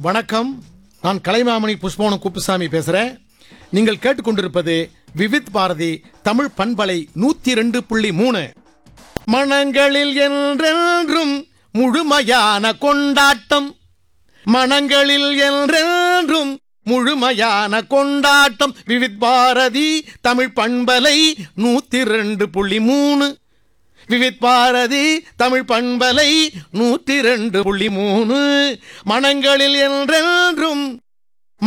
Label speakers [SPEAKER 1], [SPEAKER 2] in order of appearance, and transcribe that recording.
[SPEAKER 1] வணக்கம் நான் கலைமாமணி புஷ்பவனம் குப்புசாமி பேசுறேன் நீங்கள் கேட்டுக்கொண்டிருப்பது விவித் பாரதி தமிழ் பண்பலை நூத்தி ரெண்டு புள்ளி மூணு மனங்களில் என்றென்றும் முழுமையான கொண்டாட்டம் மனங்களில் என்றென்றும் முழுமையான கொண்டாட்டம் விவித் பாரதி தமிழ் பண்பலை நூத்தி ரெண்டு புள்ளி மூணு விவித் பாரதி தமிழ் பண்பலை நூத்தி ரெண்டு புள்ளி மூணு மனங்களில் என்றென்றும்